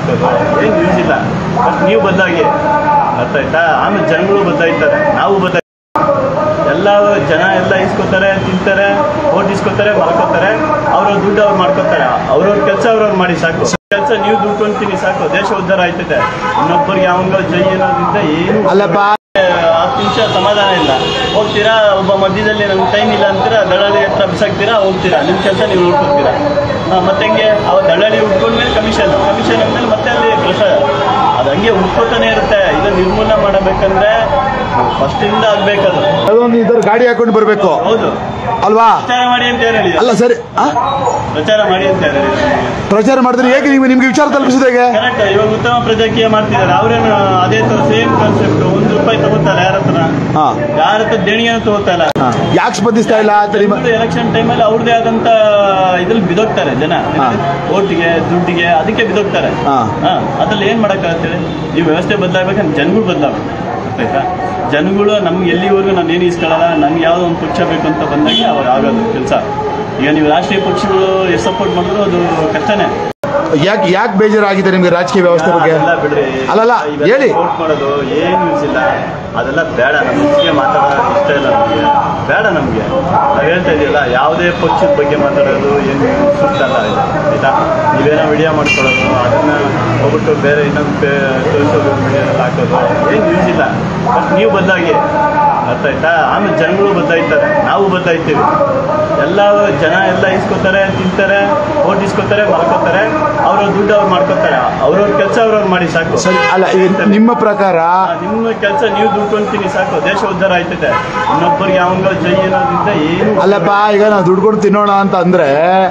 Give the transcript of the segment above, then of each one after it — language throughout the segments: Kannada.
ಹಾಕೋದು ಏನು ಯೂಸ್ ಇಲ್ಲ ಬಟ್ ನೀವು ಬದಲಾಗಿ ಅರ್ಥ ಆಯ್ತಾ ಆಮೇಲೆ ಜನಗಳು ಬದಲಾಯ್ತಾರೆ ನಾವು ಬದಲಾಗಿ ಎಲ್ಲ ಜನ ಎಲ್ಲ ಇಸ್ಕೊತಾರೆ ತಿಂತಾರೆ ಓಟ್ ಇಸ್ಕೊತಾರೆ ಮಲ್ಕೋತಾರೆ ಅವ್ರ ದುಡ್ಡು ಅವ್ರು ಮಾಡ್ಕೋತಾರೆ ಅವ್ರವ್ರ ಕೆಲಸ ಅವ್ರವ್ರು ಮಾಡಿ ಸಾಕು ಕೆಲಸ ನೀವು ದುಡ್ಡು ಕೊಂತೀನಿ ಸಾಕು ದೇಶ ಉದ್ಧಾರ ಆಯ್ತದೆ ಇನ್ನೊಬ್ಬರಿಗೆ ಅವನಿಗೆ ಜೈ ಅನ್ನೋದ್ರಿಂದ ಏನು ಅಲ್ಲಪ್ಪ ಹತ್ತು ನಿಮಿಷ ಸಮಾಧಾನ ಇಲ್ಲ ಹೋಗ್ತೀರಾ ಒಬ್ಬ ಮಧ್ಯದಲ್ಲಿ ನಮ್ಗೆ ಟೈಮ್ ಇಲ್ಲ ಅಂತೀರಾ ದಳ್ಳಾಳಿ ಹತ್ರ ಬಿಸಾಕ್ತೀರಾ ಹೋಗ್ತೀರಾ ನಿಮ್ಮ ಕೆಲಸ ನೀವು ನೋಡ್ಕೊತೀರಾ ಆ, ಮತ್ತೆ ಹಂಗೆ ಅವ ದಳ್ಳಾಳಿ ಉಟ್ಕೊಂಡ್ಮೇಲೆ ಕಮಿಷನ್ ಕಮಿಷನ್ ಅಂದ್ಮೇಲೆ ಮತ್ತೆ ಅಲ್ಲಿ ಪ್ರೆಷರ್ ಅದು ಹಂಗೆ ಉಟ್ಕೋತಾನೆ ಇರುತ್ತೆ ಇದು ನಿರ್ಮೂಲನೆ ಮಾಡಬೇಕಂದ್ರೆ ಫಸ್ಟಿಂದ ಆಗ್ಬೇಕದು ಅದೊಂದು ಇದ್ರ ಗಾಡಿ ಹಾಕೊಂಡು ಬರಬೇಕು ಹೌದು ಅಲ್ವಾ ಪ್ರಚಾರ ಮಾಡಿ ಅಂತ ಯಾರು ಹೇಳಿದ್ರು ಅಲ್ಲ ಸರಿ ಆ? ಪ್ರಚಾರ ಮಾಡಿ ಅಂತ ಯಾರು ಹೇಳಿದ್ರು ಪ್ರಚಾರ ಮಾಡಿದ್ರೆ ಹೇಗೆ ನೀವು ನಿಮ್ಗೆ ವಿಚಾರ ತಲುಪಿಸಿದ ಹೇಗೆ ಕರೆಕ್ಟ್ ಇವಾಗ ಉತ್ತಮ ಪ್ರಜಾಕೀಯ ಮಾಡ್ತಿದ್ದಾರೆ ಅವ್ರೇನು ಅದೇ ತರ ಸೇಮ್ ಕಾನ್ಸೆಪ್ಟ್ ಒಂದು ರೂಪಾಯಿ ತಗೋತಾರೆ ಯಾರ ಹತ್ರ ಹಾ ಯಾರ ಹತ್ರ ದೇಣಿಗೆನೂ ತಗೋತಲ್ಲ ಯಾಕೆ ಸ್ಪಂದಿಸ್ತಾ ಇಲ್ಲ ಅಂತ ನಿಮ್ಮ ಎಲೆಕ್ಷನ್ ಟೈಮಲ್ಲಿ ಅವ್ರದೇ ಆದಂತ ಇದ್ರಲ್ಲಿ ಬಿದೋಗ್ತಾರೆ ಜನ ಹಾ. ಓಟಿಗೆ ದುಡ್ಡಿಗೆ ಅದಕ್ಕೆ ಬಿದೋಗ್ತಾರೆ ಹಾ. ಹಾ, ಅದ್ರಲ್ಲಿ ಏನ್ ಮಾಡಕ್ಕಾಗ್ತದೆ ಈ ವ್ಯವಸ್ಥೆ ಬದಲಾಗಬೇಕಂದ್ರೆ ಜನಗಳು ಬದಲಾಗಬೇಕು ಆಯ್ತಾ ಜನಗಳು ನಮ್ಗೆ ಎಲ್ಲಿವರೆಗೂ ನಾನು ಏನು ಇಸ್ಕೊಳ್ಳಲ್ಲ ನನ್ಗೆ ಯಾವುದೋ ಒಂದು ಪಕ್ಷ ಬೇಕು ಅಂತ ಬಂದಾಗ ಅವಾಗ ಆಗೋದು ಕೆಲಸ ಈಗ ನೀವು ರಾಷ್ಟ್ರೀಯ ಪಕ್ಷಗಳು ಎಷ್ಟು ಸಪೋರ್ಟ್ ಮಾಡಿದ್ರು ಅದು ಕಷ್ಟನೇ ಯಾಕೆ ಯಾಕೆ ಬೇಜಾರಾಗಿದೆ ನಿಮ್ಗೆ ರಾಜಕೀಯ ವ್ಯವಸ್ಥೆ ಬಗ್ಗೆ ಅದೆಲ್ಲ ಬಿಡ್ರಿ ಅಲ್ಲಲ್ಲ, ಇವೆಲ್ಲ ಹೇಳಿ. vote ಮಾಡೋದು ಏನು ಯೂಸ್ ಇಲ್ಲ ಅದೆಲ್ಲ ಬೇಡ ನಮ್ಮ ಹೆಚ್ಚಿಗೆ ಮಾತಾಡೋದು ಇಷ್ಟ ಇಲ್ಲ ನಮಗೆ ಬೇಡ ನಮಗೆ ನಾವು ಹೇಳ್ತಾ ಇದೆಯಲ್ಲ ಯಾವುದೇ ಪಕ್ಷದ ಬಗ್ಗೆ ಮಾತಾಡೋದು ಏನು ಸೂಕ್ತ ಅಲ್ಲ ಇದು ಆಯ್ತಾ ನೀವೇನೋ ವಿಡಿಯೋ ಮಾಡ್ಕೊಳ್ಳೋದು ಅದನ್ನ ಹೋಗ್ಬಿಟ್ಟು ಬೇರೆ ಇನ್ನೊಂದು ಸೋಷಿಯಲ್ ಮೀಡಿಯಾದಲ್ಲಿ ಹಾಕೋದು ಏನು ಯೂಸ್ ಇಲ್ಲ ಬಟ್ ನೀವು ಬದಲಾಗಿ ಅರ್ಥ ಆಯ್ತಾ ಆಮೇಲೆ ಜನಗಳು ಬದಲಾಯ್ತಾರೆ ನಾವು ಬದಲಾಯ್ತೀವಿ ಎಲ್ಲ ಜನ ಎಲ್ಲ ಇಸ್ಕೊತಾರೆ ತಿಂತಾರೆ ಓಟ್ ಇಸ್ಕೊತಾರೆ ಮಲ್ಕೋತಾರೆ ಅವ್ರ ದುಡ್ಡು ಅವ್ರು ಮಾಡ್ಕೋತಾರೆ ಅವ್ರವ್ರ ಕೆಲಸ ಅವ್ರವ್ರು ಮಾಡಿ ಸಾಕು ಸರಿ ಅಲ್ಲ ಈಗ ನಿಮ್ಮ ಪ್ರಕಾರ ಆ, ನಿಮ್ಮ ಕೆಲಸ ನೀವು ದುಡ್ಡು ಕೊಂತೀನಿ ಸಾಕು ದೇಶ ಉದ್ಧಾರ ಆಯ್ತದೆ ಇನ್ನೊಬ್ಬರಿಗೆ ಅವನಿಗೆ ಜೈ ಅನ್ನೋದ್ರಿಂದ ಏನು ಅಲ್ಲಪ್ಪ ಈಗ ನಾವು ದುಡ್ಕೊಂಡು ತಿನ್ನೋಣ ಅಂತ ಅಂದ್ರೆ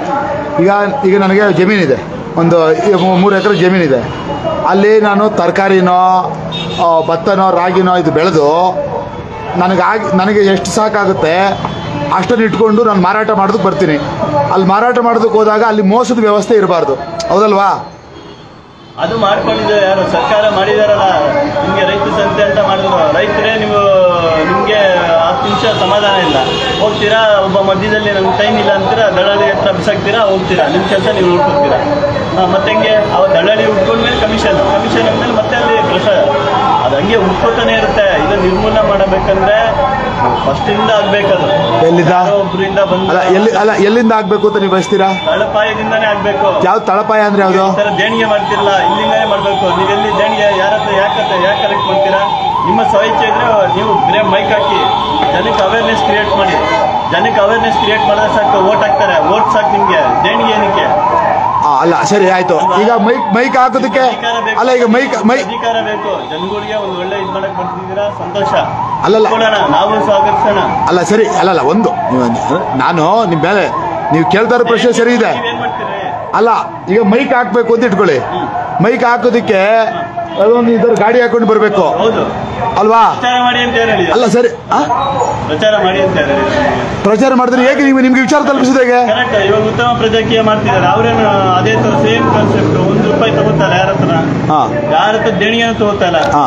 ಈಗ ಈಗ ನನಗೆ ಜಮೀನಿದೆ ಒಂದು ಈ ಮೂ- ಮೂರು ಎಕರೆ ಜಮೀನಿದೆ ಅಲ್ಲಿ ನಾನು ತರಕಾರಿನೋ ಆ, ಭತ್ತನೋ ರಾಗಿನೋ ಇದು ಬೆಳೆದು ನನಗಾಗಿ ನನಗೆ ಎಷ್ಟು ಸಾಕಾಗುತ್ತೆ ಅಷ್ಟನ್ನು ಇಟ್ಕೊಂಡು ನಾನು ಮಾರಾಟ ಮಾಡೋದಕ್ಕೆ ಬರ್ತೀನಿ ಅಲ್ಲಿ ಮಾರಾಟ ಮಾಡೋದಕ್ಕೆ ಹೋದಾಗ ಅಲ್ಲಿ ಮೋಸದ ವ್ಯವಸ್ಥೆ ಇರಬಾರ್ದು ಹೌದಲ್ವಾ ಅದು ಮಾಡ್ಕೊಂಡಿದೆ ಯಾರು ಸರ್ಕಾರ ಮಾಡಿದಾರಲ್ಲ ನಿಮ್ಗೆ ರೈತ ಸಂತೆ ಅಂತ ಮಾಡಿದ್ರು ರೈತರೇ ನೀವು ನಿಮ್ಗೆ ಹತ್ತು ನಿಮಿಷ ಸಮಾಧಾನ ಇಲ್ಲ ಹೋಗ್ತೀರಾ ಒಬ್ಬ ಮಧ್ಯದಲ್ಲಿ ನಮ್ಗೆ ಟೈಮ್ ಇಲ್ಲ ಅಂತೀರಾ ದಳ್ಳಾಳಿ ಹತ್ರ ಬಿಸಾಕ್ತೀರಾ ಹೋಗ್ತೀರಾ ನಿಮ್ಮ ಕೆಲಸ ನೀವು ನೋಡ್ಕೊತೀರಾ ಆ, ಮತ್ತೆ ಹಂಗೆ ಅವ ದಳ್ಳಾಳಿ ಉಟ್ಕೊಂಡ್ಮೇಲೆ ಕಮಿಷನ್ ಕಮಿಷನ್ ಅಂದ್ಮೇಲೆ ಮತ್ತೆ ಅಲ್ಲಿ ಪ್ರೆಷರ್ ಅದು ಹಂಗೆ ಉಟ್ಕೋತಾನೆ ಇರುತ್ತೆ ಇದು ನಿರ್ಮೂಲನೆ ಮಾಡಬೇಕಂದ್ರೆ ಫಸ್ಟಿಂದ ಆಗ್ಬೇಕದು ಎಲ್ಲಿಂದ? ಯಾರೋ ಒಬ್ರಿಂದ ಬಂದು ಅಲ್ಲ ಎಲ್ಲಿ ಅಲ್ಲ ಎಲ್ಲಿಂದ ಆಗಬೇಕು ಅಂತ ನೀವು ಬಯಸ್ತೀರಾ ತಳಪಾಯದಿಂದಾನೇ ಆಗ್ಬೇಕು ಯಾವ್ದು ತಳಪಾಯ ಅಂದ್ರೆ ಯಾವುದು ಈ ತರ ದೇಣಿಗೆ ಮಾಡ್ತಿರಲ್ಲ ಇಲ್ಲಿಂದಾನೇ ಮಾಡ್ಬೇಕು ನೀವೆಲ್ಲಿ ದೇಣಿಗೆ ಯಾರ ಹತ್ರ ಯಾಕೆ ಯಾಕೆ ಕಲೆಕ್ಟ್ ಮಾಡ್ತೀರಾ ನಿಮ್ಮ ಸ್ವಇಚ್ಛೆ ಇದ್ರೆ ನೀವು ಬರೇ ಮೈಕ್ ಹಾಕಿ ಜನಕ್ಕೆ ಅವೇರ್ನೆಸ್ ಕ್ರಿಯೇಟ್ ಮಾಡಿ ಜನಕ್ಕೆ ಅವೇರ್ನೆಸ್ ಕ್ರಿಯೇಟ್ ಮಾಡಿದ್ರೆ ಸಾಕು ಓಟ್ ಹಾಕ್ತಾರೆ ಓಟ್ ಸಾಕು ನಿಮ್ಗೆ ದೇಣಿಗೆ ಏನಕ್ಕೆ ಆ, ಅಲ್ಲ ಸರಿ ಆಯ್ತು ಈಗ ಮೈಕ್ ಮೈಕ್ ಹಾಕೋದಕ್ಕೆ ಅಧಿಕಾರ ಬೇಕು. ಅಲ್ಲ ಈಗ ಮೈಕ್ ಮೈ ಅಧಿಕಾರ ಬೇಕು ಜನಗಳಿಗೆ ಒಂದು ಒಳ್ಳೆ ಇದು ಮಾಡಕ್ ಬರ್ತಿದ್ದೀರಾ ಸಂತೋಷ ಅಲ್ಲಲ್ಲ. ಕೊಡೋಣ ನಾವು ಸ್ವಾಗತಿಸೋಣ ಅಲ್ಲ ಸರಿ ಅಲ್ಲಲ್ಲ ಒಂದು ನೀವು ನಾನು ನಿಮ್ಮ ಮೇಲೆ ನೀವು ಕೇಳ್ತಾ ಇರೋ ಪ್ರಶ್ನೆ ಸರಿ ಇದೆ ನೀವೇನ್ ಮಾಡ್ತೀರಿ ಅಲ್ಲ ಈಗ ಮೈಕ್ ಹಾಕ್ಬೇಕು ಅಂತ ಇಟ್ಕೊಳ್ಳಿ ಮೈಕ್ ಹಾಕೋದಕ್ಕೆ ಅದೊಂದು ಇದರ ಗಾಡಿ ಹಾಕೊಂಡು ಬರಬೇಕು ಹೌದು ಅಲ್ವಾ ಪ್ರಚಾರ ಮಾಡಿ ಅಂತ ಯಾರು ಹೇಳಿದ್ರು ಅಲ್ಲ ಸರಿ ಆ? ಪ್ರಚಾರ ಮಾಡಿ ಅಂತ ಯಾರು ಹೇಳಿದ್ರು ಪ್ರಚಾರ ಮಾಡಿದ್ರೆ ಹೇಗೆ ನೀವು ನಿಮ್ಗೆ ವಿಚಾರ ತಲುಪಿಸಿದ ಹೇಗೆ ಕರೆಕ್ಟ್ ಇವಾಗ ಉತ್ತಮ ಪ್ರಜಾಕೀಯ ಮಾಡ್ತಿದ್ದಾರೆ ಅವ್ರೇನು ಅದೇ ತರ ಸೇಮ್ ಕಾನ್ಸೆಪ್ಟ್ ಒಂದು ರೂಪಾಯಿ ತಗೋತಾರೆ ಯಾರ ಹತ್ರ ಹಾ ಯಾರ ಹತ್ರ ದೇಣಿಗೆನೂ ತಗೋತಾರ ಹಾ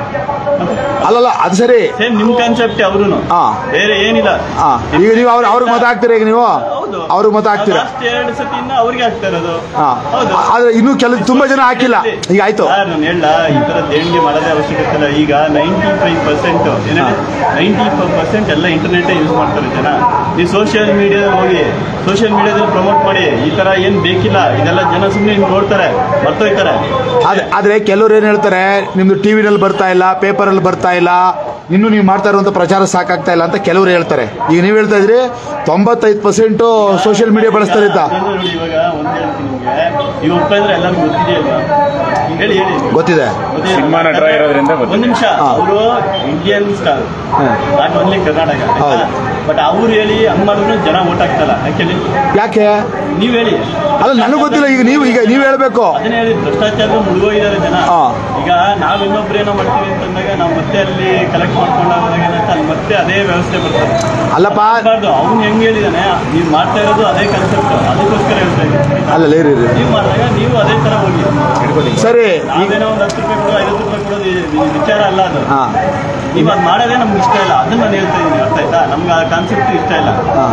ಅಲ್ಲಲ್ಲ ಅದು ಸರಿ ಸೇಮ್ ನಿಮ್ ಕಾನ್ಸೆಪ್ಟ್ ಅವ್ರು ಹಾ ಬೇರೆ ಏನಿಲ್ಲ ಹಾ ಈಗ ನೀವು ಅವ್ರ ಅವ್ರಿಗೆ ಮತ ಹಾಕ್ತೀರಾ ಈಗ ನೀವು ಹೌದು ಅವ್ರಿಗೆ ಮತ ಹಾಕ್ತೀರಾ ಲಾಸ್ಟ್ ಎರಡು ಸತಿಯಿಂದ ಅವ್ರಿಗೆ ಆಗ್ತಾ ಇರೋದು ಹಾ ಹೌದು ಆದ್ರೆ ಇನ್ನೂ ಕೆಲ ತುಂಬಾ ಜನ ಹಾಕಿಲ್ಲ ಈಗ ಆಯ್ತು ಸರ್, ನಾನು ಹೇಳ ಈ ತರ ದೇಣಿಗೆ ಮಾಡೋದೇ ಅವಶ್ಯಕತೆ ಇಲ್ಲ ಈಗ ninety five percent ninety five percent ಎಲ್ಲ ಇಂಟರ್ನೆಟ್ ಯೂಸ್ ಮಾಡ್ತಾರೆ ಜನ ನೀವು ಸೋಷಿಯಲ್ ಮೀಡಿಯಾದಲ್ಲಿ ಹೋಗಿ ಸೋಷಿಯಲ್ ಮೀಡಿಯಾದಲ್ಲಿ ಪ್ರಮೋಟ್ ಮಾಡಿ ಈ ತರ ಏನ್ ಬೇಕಿಲ್ಲ ಇದೆಲ್ಲ ಜನ ಸುಮ್ಮನೆ ನೋಡ್ತಾರೆ ಮರ್ತೋಯ್ತಾರೆ ಆದ್ರೆ ಆದ್ರೆ ಕೆಲವ್ರು ಏನ್ ಹೇಳ್ತಾರೆ ನಿಮ್ದು ಟಿವಿನಲ್ಲಿ ಬರ್ತಾ ಇಲ್ಲ ಪೇಪರಲ್ಲಿ ಬರ್ತಾ ಇಲ್ಲ ಇನ್ನು ನೀವು ಮಾಡ್ತಾ ಇರುವಂತ ಪ್ರಚಾರ ಸಾಕಾಗ್ತಾ ಇಲ್ಲ ಅಂತ ಕೆಲವ್ರು ಹೇಳ್ತಾರೆ ಈಗ ನೀವು ಹೇಳ್ತಾ ಇದ್ರಿ ತೊಂಬತ್ತೈದು ಪರ್ಸೆಂಟ್ ಸೋಷಿಯಲ್ ಮೀಡಿಯಾ ಬಳಸ್ತಾರೆ ಅಂತ ಅದನ್ನ ನೋಡಿ ಇವಾಗ ಒಂದ್ ಹೇಳ್ತೀನಿ ನಿಮ್ಗೆ ಈಗ ಒಪ್ಪ ಇದ್ರೆ ಎಲ್ಲರಿಗೂ ಗೊತ್ತಿದೆಯಲ್ವಾ ಹೇಳಿ ಹೇಳಿ ಗೊತ್ತಿದೆ ಗೊತ್ತಿದೆ. ಸಿನಿಮಾ ನಟರ ಇರೋದ್ರಿಂದ ಗೊತ್ತಿದೆ. ಒಂದ್ ನಿಮಿಷ ಹಾ. ಅವರು ಇಂಡಿಯನ್ ಸ್ಟಾರ್ ಹ್ಮ್. ನಾಟ್ ಓನ್ಲಿ ಕರ್ನಾಟಕ ಹೌದು. ಬಟ್ ಅವ್ರು ಹೇಳಿ ಹಂಗ್ ಮಾಡಿದ್ರು ಜನ ಓಟ್ ಹಾಕ್ತಲ್ಲ ಯಾಕೆ ಯಾಕೆ ನೀವ್ ಹೇಳಿ ಅಲ್ಲ ನನಗೆ ಗೊತ್ತಿಲ್ಲ ಈಗ ನೀವು ಈಗ ನೀವು ಹೇಳ್ಬೇಕು ಅದನ್ನ ಹೇಳಿ ಭ್ರಷ್ಟಾಚಾರ ಮುಳುಗೋಗಿದ್ದಾರೆ ಜನ ಹಾ. ಈಗ ನಾವ್ ಇನ್ನೊಬ್ರು ಏನೋ ಮಾಡ್ತೀವಿ ಅಂತಂದಾಗ ನಾವು ಮತ್ತೆ ಅಲ್ಲಿ ಕಲೆಕ್ಟ್ ಮಾಡ್ಕೊಂಡು ಹೋದಾಗ ಏನಾಗುತ್ತೆ ಅಲ್ಲಿ ಮತ್ತೆ ಅದೇ ವ್ಯವಸ್ಥೆ ಬರ್ತದೆ ಅಲ್ಲಪ್ಪ ಮಾಡ್ಬಾರ್ದು ಅವ್ನು ಹೆಂಗ್ ಹೇಳಿದಾನೆ ನೀವು ಮಾಡ್ತಾ ಇರೋದು ಅದೇ ಕಾನ್ಸೆಪ್ಟ್ ಅದಕ್ಕೋಸ್ಕರ ಹೇಳ್ತಾ ಇದ್ದೀನಿ ಅಲ್ಲ ಇರಿ ಇರಿ. ನೀವು ಮಾಡಿದಾಗ ನೀವು ಅದೇ ತರ ಹೋಗಿ ಸರಿ ಈಗ ನಾವೇನೋ ಒಂದು ಹತ್ತು ರೂಪಾಯಿ ಕೊಡೋ ಐವತ್ತು ರೂಪಾಯಿ ಕೊಡೋದು ಈ- ಈ ವಿಚಾರ ಅಲ್ಲ ಅದು ಹಾ ನೀವು ಅದು ಮಾಡೋದೇ ನಮ್ಗೆ ಇಷ್ಟ ಇಲ್ಲ ಅದನ್ನ ನಾನು ಹೇಳ್ತಾ ಇದ್ದೀನಿ ಅರ್ಥ ಆಯ್ತಾ ನಮ್ಗೆ ಆ ಕಾನ್ಸೆಪ್ಟ್ ಇಷ್ಟ ಇಲ್ಲ ಹಾ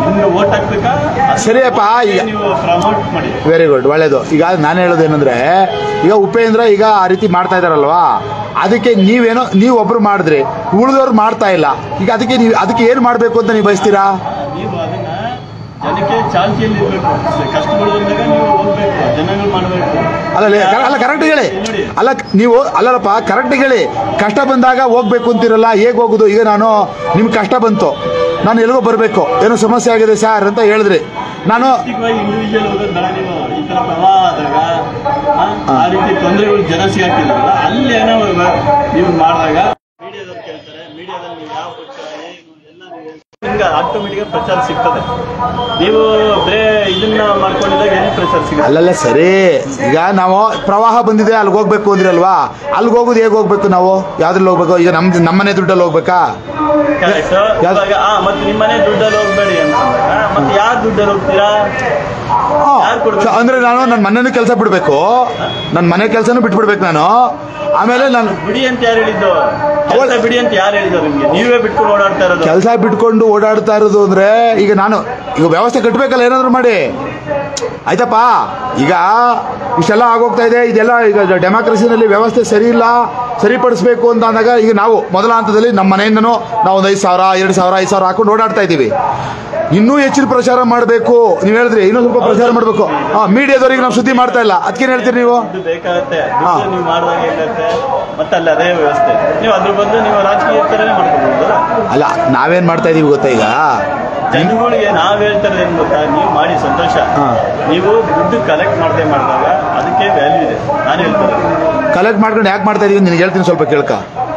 ನಿಮ್ಗೆ ಓಟ್ ಹಾಕ್ಬೇಕಾ ಅಥವಾ ಸರಿಯಪ್ಪ, ಈಗ- ನೀವು ಪ್ರಮೋಟ್ ಮಾಡಿ ವೆರಿ ಗುಡ್ ಒಳ್ಳೇದು ಈಗ ನಾನು ಹೇಳೋದು ಏನಂದ್ರೆ ಈಗ ಉಪೇಂದ್ರ ಈಗ ಆ ರೀತಿ ಮಾಡ್ತಾ ಇದಾರಲ್ವಾ ಅದಕ್ಕೆ ನೀವೇನೋ ನೀವು ಒಬ್ರು ಮಾಡಿದ್ರಿ ಉಳಿದವ್ರು ಮಾಡ್ತಾ ಇಲ್ಲ ಈಗ ಅದಕ್ಕೆ ನೀವು ಅದಕ್ಕೆ ಏನು ಮಾಡಬೇಕು ಅಂತ ನೀವು ಬಯಸ್ತೀರಾ ನೀವು ಅದನ್ನ ಜನಕ್ಕೆ ಚಾಲ್ತಿಯಲ್ಲಿ ಇರ್ಬೇಕು ಕಷ್ಟಗಳು ಬಂದಾಗ ನೀವು ಹೋಗ್ಬೇಕು ಜನಗಳು ಮಾಡಬೇಕು ಅಲ್ಲ ಲೇ- ಕರ- ಅಲ್ಲ ಕರೆಕ್ಟ್ ಹೇಳಿ ನೋಡಿ ಅಲ್ಲ ನೀವು ಅಲ್ಲಲ್ಲಪ್ಪ ಕರೆಕ್ಟ್ ಹೇಳಿ ಕಷ್ಟ ಬಂದಾಗ ಹೋಗ್ಬೇಕು ಅಂತಿರಲ್ಲ ಹೇಗೆ ಹೋಗುದು ಈಗ ನಾನು ನಿಮ್ಗೆ ಕಷ್ಟ ಬಂತು ನಾನು ಎಲ್ಲಿಗೋ ಬರಬೇಕು ಏನೋ ಸಮಸ್ಯೆ ಆಗಿದೆ ಸರ್ ಅಂತ ಹೇಳಿದ್ರಿ ನಾನು ವೈಯಕ್ತಿಕವಾಗಿ ಇಂಡಿವಿಜುವಲ್ ಹೋಗೋದು ಬೇಡ ನೀವು ಈ ತರ ಪ್ರವಾಹ ಆದಾಗ ಆ, ಆ ರೀತಿ ತೊಂದರೆಗಳು ಜನ ಸಿಗಾಕಿದಾರಲ್ಲ ಅಲ್ಲಿ ಏನೋ ವ- ನೀವು ಮಾಡಿದಾಗ ಮೀಡಿಯಾದವ್ರು ಕೇಳ್ತಾರೆ ಮೀಡಿಯಾದಲ್ಲಿ ನೀವು ಯಾವ ಪಕ್ಷ ಏನು ಎಲ್ಲ ನೀವು ನಿಮ್ಗೆ ಆಟೋಮೆಟಿಕ್ ಪ್ರಚಾರ ಸಿಗ್ತದೆ ನೀವು ಬೇರೆ ಇದನ್ನ ಮಾಡ್ಕೊಂಡಿದ್ದಾಗ ಏನು ಪ್ರಚಾರ ಸಿಗಲ್ಲ ಅಲ್ಲಲ್ಲ ಸರಿ ಈಗ ನಾವು ಪ್ರವಾಹ ಬಂದಿದೆ ಅಲ್ಲಿಗೆ ಹೋಗ್ಬೇಕು ಅಂದ್ರಿ ಅಲ್ವಾ ಅಲ್ಲಿಗೆ ಹೋಗೋದು ಹೇಗೆ ಹೋಗ್ಬೇಕು ನಾವು ಯಾವ್ದ್ರಲ್ಲಿ ಹೋಗ್ಬೇಕು ಈಗ ನಮ್ದು ನಮ್ಮನೆ ದುಡ್ಡಲ್ಲಿ ಹೋಗ್ಬೇಕಾ ಕರೆಕ್ಟ್ ಯಾವ್ದು- ಇವಾಗ ಆ ಮತ್ತೆ ನಿಮ್ಮನೆ ದುಡ್ಡಲ್ಲಿ ಹೋಗ್ಬೇಡಿ ಅಂತಂದಾಗ ಮತ್ತೆ ಯಾರ್ ದುಡ್ಡಲ್ಲಿ ಹೋಗ್ತೀರಾ ಹಾ. ಯಾರ್ ಕೊಡ್ಬೇಕು? ಸೊ ಅಂದ್ರೆ ನಾನು ನನ್ನ ಮನೇನು ಕೆಲಸ ಬಿಡಬೇಕು ನನ್ನ ಮನೆ ಕೆಲಸನೂ ಬಿಟ್ಬಿಡ್ಬೇಕು ನಾನು ಆಮೇಲೆ ನಾನು ಬಿಡಿ ಅಂತ ಯಾರು ಹೇಳಿದ್ದು ಕೆಲಸ ಬಿಡಿ ಅಂತ ಯಾರು ಹೇಳಿದ್ರು ನಿಮ್ಗೆ ನೀವೇ ಬಿಟ್ಕೊಂಡು ಓಡಾಡ್ತಾ ಇರೋದು ಕೆಲಸ ಬಿಟ್ಕೊಂಡು ಓಡಾಡ್ತಾ ಇರೋದು ಅಂದ್ರೆ ಈಗ ನಾನು ಈಗ ವ್ಯವಸ್ಥೆ ಕಟ್ಟಬೇಕಲ್ಲ ಏನಾದ್ರು ಮಾಡಿ ಆಯ್ತಪ್ಪ ಈಗ ಇಷ್ಟೆಲ್ಲ ಆಗೋಗ್ತಾ ಇದೆ ಇದೆಲ್ಲ ಈಗ ಡೆಮಾಕ್ರಸಿನಲ್ಲಿ ವ್ಯವಸ್ಥೆ ಸರಿ ಇಲ್ಲ ಸರಿಪಡಿಸ್ಬೇಕು ಅಂತ ಅಂದಾಗ ಈಗ ನಾವು ಮೊದಲ ಹಂತದಲ್ಲಿ ನಮ್ಮ ಮನೆಯಿಂದನೂ ನಾವು ಒಂದು ಐದು ಸಾವಿರ ಎರಡು ಸಾವಿರ ಐದು ಸಾವಿರ ಹಾಕೊಂಡು ಓಡಾಡ್ತಾ ಇದ್ದೀವಿ ಇನ್ನೂ ಹೆಚ್ಚಿನ ಪ್ರಚಾರ ಮಾಡಬೇಕು ನೀವು ಹೇಳಿದ್ರಿ ಇನ್ನೂ ಸ್ವಲ್ಪ ಪ್ರಚಾರ ಮಾಡಬೇಕು ಹಾಂ ಮೀಡಿಯಾದವ್ರಿಗೆ ನಾವು ಸುದ್ದಿ ಮಾಡ್ತಾ ಇಲ್ಲ ಅದಕ್ಕೇನು ಹೇಳ್ತೀರಿ ನೀವು ದುಡ್ಡು ಬೇಕಾಗತ್ತೆ ಹಾ. ದುಡ್ಡು ನೀವು ಮಾಡಿದಾಗ ಏನಾಗುತ್ತೆ ಮತ್ತೆ ಅಲ್ಲಿ ಅದೇ ವ್ಯವಸ್ಥೆ ನೀವು ಅದ್ರ ಬದಲು ನೀವು ರಾಜಕೀಯ ಥರನೇ ಮಾಡ್ಕೊಬೋದಲ್ಲ ಅಲ್ಲ ನಾವೇನು ಮಾಡ್ತಾ ಇದೀವಿ ಗೊತ್ತಾ ಈಗ ಜನಗಳಿಗೆ ನಾವ್ ಹೇಳ್ತಾ ಇರೋದು ಏನ್ ಗೊತ್ತಾ ನೀವು ಮಾಡಿ ಸಂತೋಷ ಹಾ. ನೀವು ದುಡ್ಡು ಕಲೆಕ್ಟ್ ಮಾಡದೆ ಮಾಡಿದಾಗ ಅದಕ್ಕೆ ವ್ಯಾಲ್ಯೂ ಇದೆ ನಾನು ಹೇಳ್ತಾರೆ ಕಲೆಕ್ಟ್ ಮಾಡ್ಕೊಂಡು ಯಾಕೆ ಮಾಡ್ತಾ ಇದೀವಿ ನಿನಗೆ ಹೇಳ್ತೀನಿ ಸ್ವಲ್ಪ ಕೇಳ್ಕ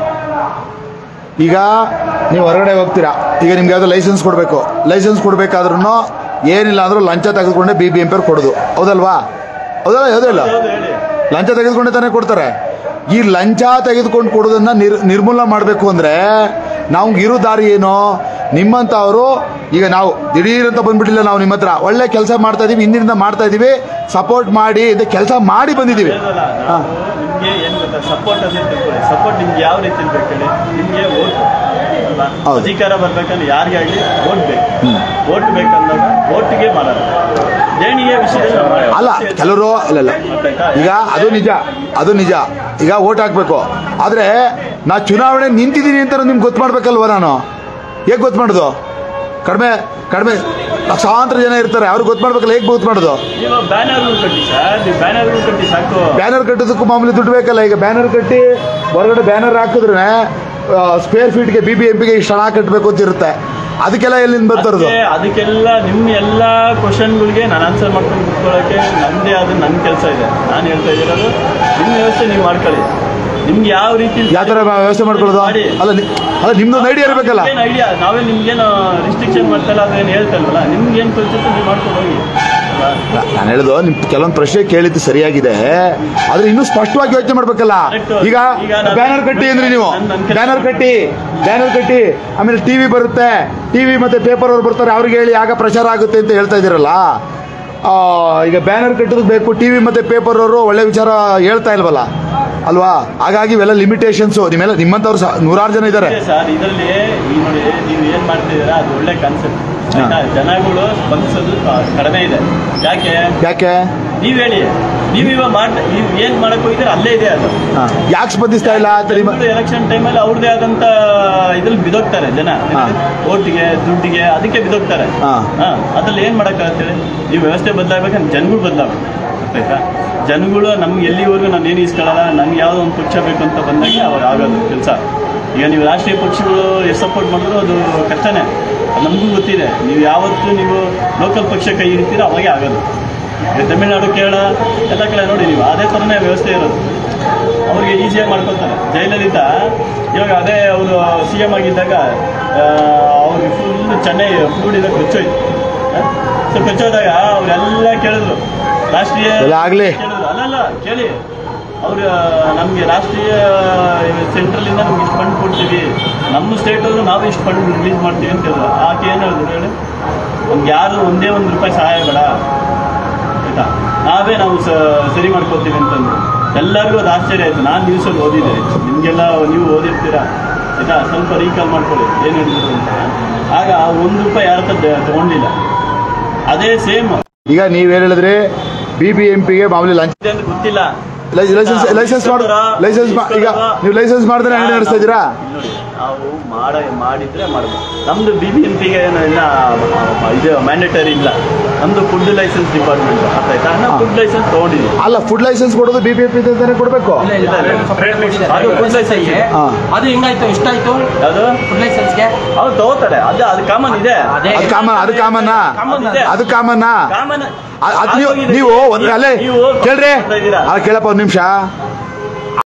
ಈಗ ನೀವು ಹೊರಗಡೆ ಹೋಗ್ತೀರಾ ಈಗ ನಿಮ್ಗೆ ಯಾವ್ದೋ ಲೈಸೆನ್ಸ್ ಕೊಡಬೇಕು ಲೈಸೆನ್ಸ್ ಕೊಡಬೇಕಾದ್ರೂ ಏನಿಲ್ಲ ಅಂದ್ರೂ ಲಂಚ ತೆಗೆದುಕೊಂಡೆ ಬಿ ಬಿ ಎಂ ಪಿ ಅವ್ರು ಕೊಡೋದು ಹೌದಲ್ವಾ ಹೌದಲ್ಲ ಹೌದಲ್ಲ ಹೌದು ಹೇಳಿ ಲಂಚ ತೆಗೆದುಕೊಂಡೆ ತಾನೇ ಕೊಡ್ತಾರೆ ಈ ಲಂಚ ತೆಗೆದುಕೊಂಡು ಕೊಡೋದನ್ನ ನಿರ್ ನಿರ್ಮೂಲನೆ ಮಾಡಬೇಕು ಅಂದರೆ ನಾವು ಇರೋ ದಾರಿ ಏನು ನಿಮ್ಮಂಥವರು ಈಗ ನಾವು ದಿಢೀರ್ ಅಂತ ಬಂದ್ಬಿಟ್ಟಿಲ್ಲ ನಾವು ನಿಮ್ಮ ಹತ್ರ ಒಳ್ಳೆ ಕೆಲಸ ಮಾಡ್ತಾ ಇದೀವಿ ಹಿಂದಿನಿಂದ ಮಾಡ್ತಾ ಇದೀವಿ ಸಪೋರ್ಟ್ ಮಾಡಿ ಇದು ಕೆಲಸ ಮಾಡಿ ಬಂದಿದ್ದೀವಿ ಹೇಳೋದಲ್ಲ ಹಾ. ನಾವು ನಿಮ್ಗೆ ಏನ್ ಗೊತ್ತಾ ಸಪೋರ್ಟ್ ಅಂತ ತಿಳ್ಕೊಳ್ಳಿ ಸಪೋರ್ಟ್ ನಿಮ್ಗೆ ಯಾವ ರೀತಿ ಇರ್ಬೇಕು ಹೇಳಿ ನಿಮ್ಗೆ ಓಟ್ ಅಲ್ವಾ ಹೌದು. ಅಧಿಕಾರ ಬರ್ಬೇಕಂದ್ರೆ ಯಾರಿಗೆ ಆಗಲಿ ಓಟ್ ಬೇಕು ಓಟ್ ಬೇಕಂದಾಗ ಓಟ್ಗೆ ಮಾಡೋದು ದೇಣಿಗೆ ವಿಷಯದಲ್ಲಿ ನಾವು ಮಾಡೋದು. ಅಲ್ಲ ಕೆಲವರು ಇಲ್ಲ ಇಲ್ಲ ಗೊತ್ತಾಯ್ತಾ? ಈಗ ಅದು ನಿಜ ಅದು ನಿಜ ಈಗ ಓಟ್ ಹಾಕ್ಬೇಕು ಆದರೆ ನಾ ಚುನಾವಣೆ ನಿಂತಿದ್ದೀನಿ ಅಂತ ನಿಮ್ಗೆ ಗೊತ್ತು ಮಾಡ್ಬೇಕಲ್ವ ನಾನು ಹೇಗೆ ಗೊತ್ತು ಮಾಡೋದು ಕಡಿಮೆ ಕಡಿಮೆ ಲಕ್ಷಾಂತರ ಜನ ಇರ್ತಾರೆ ಅವ್ರಿಗೆ ಗೊತ್ತು ಮಾಡ್ಬೇಕಲ್ಲ ಹೇಗೆ ಗೊತ್ತು ಮಾಡೋದು ನೀವು ಬ್ಯಾನರ್ಗಳು ಕಟ್ಟಿ ಸರ್ ನೀವು ಬ್ಯಾನರ್ಗಳು ಕಟ್ಟಿ ಸಾಕು ಬ್ಯಾನರ್ ಕಟ್ಟೋದಕ್ಕೂ ಮಾಮೂಲಿ ದುಡ್ಡು ಬೇಕಲ್ಲ ಈಗ ಬ್ಯಾನರ್ ಕಟ್ಟಿ ಹೊರಗಡೆ ಬ್ಯಾನರ್ ಹಾಕಿದ್ರೆ ಸ್ಕ್ವೇರ್ ಫೀಟ್ಗೆ ಬಿ ಬಿ ಎಂ ಪಿಗೆ ಇಷ್ಟು ಹಣ ಕಟ್ಟಬೇಕು ಅಂತ ಇರುತ್ತೆ ಅದಕ್ಕೆಲ್ಲ ಎಲ್ಲಿಂದ ಬರ್ತಾರದು ಅದಕ್ಕೆ ಅದಕ್ಕೆಲ್ಲ ನಿಮ್ಮ ಎಲ್ಲ ಕ್ವಶನ್ಗಳಿಗೆ ನಾನು ಆನ್ಸರ್ ಮಾಡ್ಕೊಂಡು ಕುತ್ಕೊಳ್ಳೋಕೆ ನಮ್ಮದೇ ಆದ ನನ್ನ ಕೆಲಸ ಇದೆ ನಾನು ಹೇಳ್ತಾ ಇದ್ದೀರೋದು ನಿಮ್ಮ ವ್ಯವಸ್ಥೆ ನೀವು ಮಾಡ್ಕೊಳ್ಳಿ ನಿಮ್ಗೆ ಯಾವ ರೀತಿ ಯಾವ ಥರ ವ್ಯವಸ್ಥೆ ಮಾಡ್ಕೊಳ್ಳೋದು ಮಾಡಿ. ಅಲ್ಲ ನಿ- ಅಲ್ಲ ನಿಮ್ದೊಂದು ಐಡಿಯಾ ಇರಬೇಕಲ್ಲ ಏನು ಐಡಿಯಾ ನಾವೇ ನಿಮ್ಗೇನು ರಿಸ್ಟ್ರಿಕ್ಷನ್ ಮಾಡ್ತಲ್ಲ ಅದೇನು ಹೇಳ್ತಲ್ವಲ್ಲ ನಿಮ್ಗೆ ಏನು ತೋರಿಸುತ್ತೆ ನೀವು ಮಾಡ್ಕೊಂಡು ಹೋಗಿ ಅಲ್ವಾ? ನಾನು ಹೇಳೋದು ನಿಮ್ ಕೆಲವೊಂದು ಪ್ರಶ್ನೆ ಕೇಳಿದ್ದು ಸರಿಯಾಗಿದೆ ಆದ್ರೆ ಇನ್ನೂ ಸ್ಪಷ್ಟವಾಗಿ ಯೋಚನೆ ಮಾಡ್ಬೇಕಲ್ಲ Correct. ಈಗ ಈಗ ನಾನು- ಬ್ಯಾನರ್ ಕಟ್ಟಿ ಅಂದ್ರೆ ನೀವು ನನ್- ನನ್ ಕೆಲ್ಸ- ಬ್ಯಾನರ್ ಕಟ್ಟಿ ಬ್ಯಾನರ್ ಕಟ್ಟಿ ಆಮೇಲೆ ಟಿವಿ ಬರುತ್ತೆ ಟಿವಿ ಮತ್ತೆ ಪೇಪರ್ ಅವ್ರು ಬರ್ತಾರೆ ಅವ್ರಿಗೆ ಹೇಳಿ ಆಗ ಪ್ರಚಾರ ಆಗುತ್ತೆ ಅಂತ ಹೇಳ್ತಾ ಇದ್ದೀರಲ್ಲ ಆ, ಈಗ ಬ್ಯಾನರ್ ಕಟ್ಟೋದು ಬೇಕು ಟಿವಿ ಮತ್ತೆ ಪೇಪರ್ ಅವರು ಒಳ್ಳೆ ವಿಚಾರ ಹೇಳ್ತಾ ಇಲ್ವಲ್ಲ ಅಲ್ವಾ ಹಾಗಾಗಿ ಇವೆಲ್ಲ ಲಿಮಿಟೇಷನ್ಸು ನಿಮ್ಮೆಲ್ಲ ನಿಮ್ಮಂಥವ್ರು ಸಹ ನೂರಾರು ಜನ ಇದ್ದಾರೆ ಇದೆ ಸರ್ ಇದರಲ್ಲಿ ಈ ನೋಡಿ ನೀವು ಏನು ಮಾಡ್ತಿದ್ದೀರಾ ಅದು ಒಳ್ಳೆ ಕಾನ್ಸೆಪ್ಟ್ ಆಯ್ತಾ ಜನಗಳು ಸ್ಪಂದಿಸೋದು ಕ- ಕಡಿಮೆ ಇದೆ ಯಾಕೆ ಯಾಕೆ ನೀವ್ ಹೇಳಿ ನೀವು ಇವಾಗ ಮಾಡ್ ನೀವು ಏನ್ ಮಾಡಕ್ ಹೋಗಿದ್ರೆ ಅಲ್ಲೇ ಇದೆ ಅದು ಯಾಕೆ ಸ್ಪಂದಿಸ್ತಾ ಇಲ್ಲ ಅಂತ ನಿಮ್ಮ ಎಲೆಕ್ಷನ್ ಟೈಮಲ್ಲಿ ಅವ್ರದೇ ಆದಂತ ಇದ್ರಲ್ಲಿ ಬಿದೋಗ್ತಾರೆ ಜನ ಹಾ. ಓಟಿಗೆ ದುಡ್ಡಿಗೆ ಅದಕ್ಕೆ ಬಿದೋಗ್ತಾರೆ ಹಾ. ಹಾ ಅದ್ರಲ್ಲಿ ಏನ್ ಮಾಡಕ್ಕಾಗತ್ತೆ ನೀವು ವ್ಯವಸ್ಥೆ ಬದಲಾಗಬೇಕಂದ್ರೆ ಜನಗಳು ಬದಲಾಗಬೇಕು ಆಯ್ತಾ ಜನಗಳು ನಮ್ಗೆ ಎಲ್ಲಿವರೆಗೂ ನಾನು ಏನು ಇಸ್ಕೊಳ್ಳಲ್ಲ ನನ್ಗೆ ಯಾವುದೋ ಒಂದು ಪಕ್ಷ ಬೇಕು ಅಂತ ಬಂದಾಗ ಅವಾಗ ಆಗೋದು ಕೆಲಸ ಈಗ ನೀವು ರಾಷ್ಟ್ರೀಯ ಪಕ್ಷಗಳು ಎಷ್ಟು ಸಪೋರ್ಟ್ ಮಾಡಿದ್ರು ಅದು ಕಷ್ಟನೇ ಅದು ನಮಗೂ ಗೊತ್ತಿದೆ ನೀವು ಯಾವತ್ತು ನೀವು ಲೋಕಲ್ ಪಕ್ಷ ಕೈ ಹಿಡಿತೀರೋ ಅವಾಗೇ ಆಗೋದು ಈಗ ತಮಿಳ್ನಾಡು ಕೇರಳ ಎಲ್ಲ ಕಡೆ ನೋಡಿ ನೀವು ಅದೇ ಥರನೇ ವ್ಯವಸ್ಥೆ ಇರೋದು ಅವ್ರಿಗೆ ಈಸಿಯಾಗಿ ಮಾಡ್ಕೊತಾರೆ ಜಯಲಲಿತಾ ಇವಾಗ ಅದೇ ಅವರು ಸಿ ಎಮ್ ಆಗಿದ್ದಾಗ ಆ, ಅವ್ರಿಗೆ ಫುಲ್ ಚೆನ್ನೈ ಫುಡ್ ಇದಕ್ಕೆ ಕೊಚ್ಚೋಯ್ತು ಸೊ ಕೊಚ್ಚೋದಾಗ ಅವರೆಲ್ಲ ಕೇಳಿದ್ರು ರಾಷ್ಟ್ರೀಯ ಎಲ್ಲ ಆಗ್ಲಿ. ಕೇಳಿದ್ರು ಅಲ್ಲಲ್ಲ ಕೇಳಿ ಅವರು ನಮಗೆ ರಾಷ್ಟ್ರೀಯ ಸೆಂಟ್ರಲಿಂದ ನಮ್ಗೆ ಇಷ್ಟು ಫಂಡ್ ಕೊಡ್ತೀವಿ ನಮ್ಮ ಸ್ಟೇಟಲ್ಲೂ ನಾವು ಇಷ್ಟು ಫಂಡ್ ರಿಲೀಸ್ ಮಾಡ್ತೀವಿ ಅಂತ ಹೇಳಿದ್ರು ಆಕೆ ಏನು ಹೇಳಿದ್ರು ಹೇಳಿ ನಮ್ಗೆ ಯಾರು ಒಂದೇ ಒಂದು ರೂಪಾಯಿ ಸಹಾಯ ಬೇಡ ಆಯ್ತಾ ನಾವೇ ನಾವು ಸ ಸರಿ ಮಾಡ್ಕೋತೀವಿ ಅಂತಂದು ಎಲ್ಲರಿಗೂ ಅದು ಆಶ್ಚರ್ಯ ಆಯ್ತು ನಾನು ನ್ಯೂಸಲ್ಲಿ ಓದಿದ್ದೆ ನಿಮಗೆಲ್ಲ ನೀವು ಓದಿರ್ತೀರಾ ಆಯ್ತಾ ಸ್ವಲ್ಪ ರೀಕಾಲ್ ಮಾಡ್ಕೊಳ್ಳಿ ಏನು ಹೇಳಿದ್ರು ಅಂತ ಆಗ ಆ ಒಂದು ರೂಪಾಯಿ ಯಾರ ಹತ್ರ ದ- ತಗೊಂಡಿಲ್ಲ ಅದೇ ಸೇಮ್ ಈಗ ನೀವೇನು ಹೇಳಿದ್ರಿ ಬಿ ಬಿ ಎಂ ಪಿಗೆ ಮಾಮೂಲಿ ಲಂಚ ಅಂತ ಗೊತ್ತಿಲ್ಲ ಲೈಸೆನ್ಸ್ ಲೈಸೆನ್ಸ್ ಮಾಡ್ ಲೈಸೆನ್ಸ್ ಈಗ ನೀವು ಲೈಸೆನ್ಸ್ ಮಾಡಿದ್ರೆ ಅಂಗಡಿ ನಡೆಸ್ತಾ ಇದ್ದೀರಾ ಇಲ್ಲಿ ನೋಡಿ ನಾವು ಮಾಡ ಮಾಡಿದ್ರೆ ಮಾಡ್ಬೋದು ನಮ್ದು ಬಿ ಬಿ ಎಂ ಪಿಗೆ ಏನು ಇಲ್ಲ ಆ, ಇದು ಮ್ಯಾಂಡೇಟರಿ ಇಲ್ಲ ನಮ್ದು ಫುಡ್ ಲೈಸೆನ್ಸ್ ಡಿಪಾರ್ಟ್ಮೆಂಟ್ ಅರ್ಥ ಆಯ್ತಾ ನಾವು ಫುಡ್ ಲೈಸೆನ್ಸ್ ತಗೊಂಡಿದ್ದೀವಿ ಅಲ್ಲ ಫುಡ್ ಲೈಸೆನ್ಸ್ ಕೊಡೋದು ಬಿ ಬಿ ಎಂ ಪಿ ಅಂತಾನೆ ಕೊಡಬೇಕು ಇಲ್ಲ, ಇಲ್ಲ, ಇಲ್ಲ, ಅದು separate ಕೊಟ್ಟಿದ್ದಾರೆ. ಅದು food license ಇದೆ. ಹಾ. ಅದು ಹೆಂಗಾಯ್ತು ಎಷ್ಟಾಯ್ತು ಯಾವುದು ಫುಡ್ ಲೈಸೆನ್ಸ್ಗೆ ಅವ್ರು ತಗೋತಾರೆ ಅದು ಅದು ಕಾಮನ್ ಇದೆ ಅದೇ ಅದು ಕಾಮನ್ ಅದು ಕಾಮನ್ನ ಕಾಮನ್ ಇದೆ ಅದು ಕಾಮನ್ನ ಕಾಮನ್ ಅದ್ ನೀವು ನೀವು ಒಂದ್ ಅಲ್ಲೇ ಕೇಳ್ರಿ ಅಲ್ಲ ಕೇಳಪ್ಪ ಒಂದ್ ನಿಮಿಷ